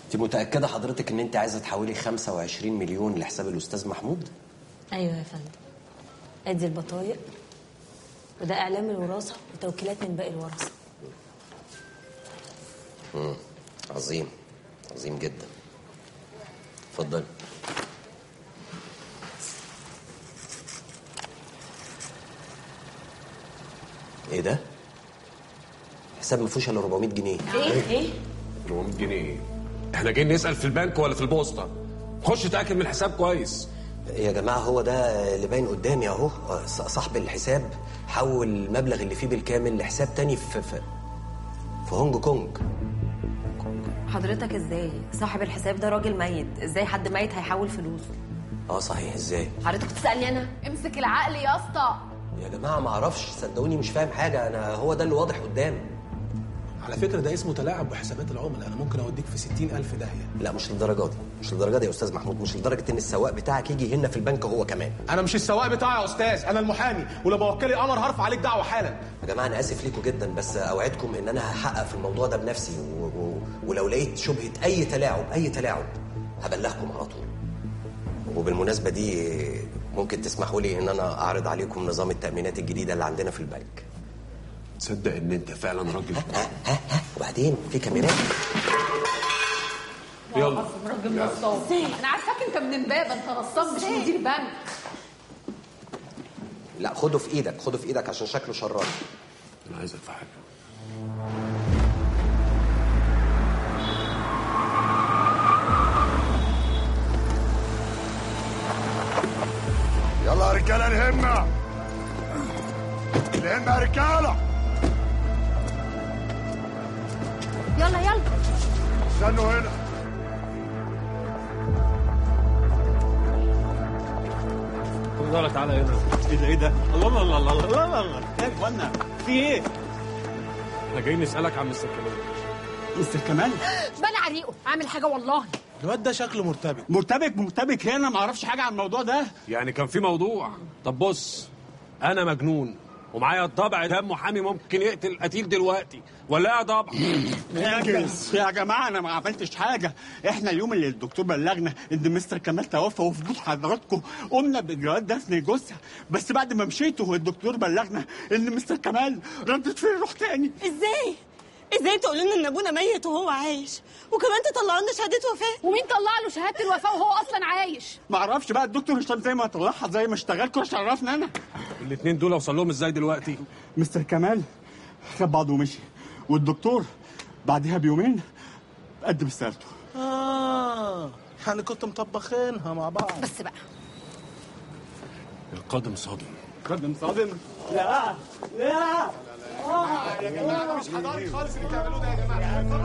انت متاكده حضرتك ان انت عايزه تحولي 25 مليون لحساب الاستاذ محمود ايوه يا فندم ادي البطايق وده اعلام الوراثه وتوكيلات من باقي الورثه عظيم عظيم جدا اتفضل ايه ده حساب ما فيهوش الا 400 جنيه ايه ايه 400 جنيه ايه؟ احنا جايين نسال في البنك ولا في البوسطه خش تاكد من الحساب كويس يا جماعه هو ده اللي باين قدامي اهو ص- صاحب الحساب حول المبلغ اللي فيه بالكامل لحساب تاني في في, في هونج كونج حضرتك ازاي صاحب الحساب ده راجل ميت ازاي حد ميت هيحول فلوس اه صحيح ازاي حضرتك بتسالني انا امسك العقل يا اسطى يا جماعه ما اعرفش صدقوني مش فاهم حاجه انا هو ده اللي واضح قدامي على فكره ده اسمه تلاعب بحسابات العملاء انا ممكن اوديك في 60000 داهيه لا مش للدرجه دي مش للدرجه دي يا استاذ محمود مش لدرجه ان السواق بتاعك يجي هنا في البنك هو كمان انا مش السواق بتاعي يا استاذ انا المحامي ولو بوكلي قمر هرفع عليك دعوه حالا يا جماعه انا اسف ليكم جدا بس اوعدكم ان انا هحقق في الموضوع ده بنفسي و... و... ولو لقيت شبهه اي تلاعب اي تلاعب هبلغكم على طول وبالمناسبه دي ممكن تسمحوا لي ان انا اعرض عليكم نظام التامينات الجديده اللي عندنا في البنك تصدق ان انت فعلا راجل وبعدين في كاميرات يلا راجل نصاب انا عارفاك انت من امبابه انت نصاب مش مدير بنك لا خده في ايدك خده في ايدك عشان شكله شراني انا عايزك في حاجه يلا يا رجاله الهمه الهمه يا رجاله يلا يلا استنوا هنا يلا تعالى هنا ايه ده ايه ده الله الله الله الله الله الله الله يا اخوانا في ايه احنا جايين نسالك عن مستر كمال مستر كمال بلع ريقه عامل حاجه والله الواد ده شكله مرتبك مرتبك مرتبك هنا ما اعرفش حاجه عن الموضوع ده يعني كان في موضوع طب بص انا مجنون ومعايا الطبع ده محامي ممكن يقتل قتيل دلوقتي ولا ايه يا طبع يا ج- يا جماعه انا ما عملتش حاجه احنا اليوم اللي الدكتور بلغنا ان مستر كمال توفى وفي فضول حضراتكم قمنا باجراءات دفن جثه بس بعد ما مشيتوا والدكتور بلغنا ان مستر كمال ردت فيه روح تاني ازاي؟ ازاي تقولوا لنا ان ابونا ميت وهو عايش وكمان تطلعوا لنا شهاده وفاه ومين طلع له شهاده الوفاه وهو اصلا عايش ما اعرفش بقى الدكتور هشام زي ما طلعها زي ما اشتغلكوا مش عرفنا انا الاثنين دول اوصل لهم ازاي دلوقتي مستر كمال خد بعضه ومشي والدكتور بعدها بيومين قدم استقالته اه يعني كنتوا مطبخينها مع بعض بس بقى القادم صادم قدم صادم لا لا يا جماعه مش حضاري خالص اللي بتعملوه ده يا جماعه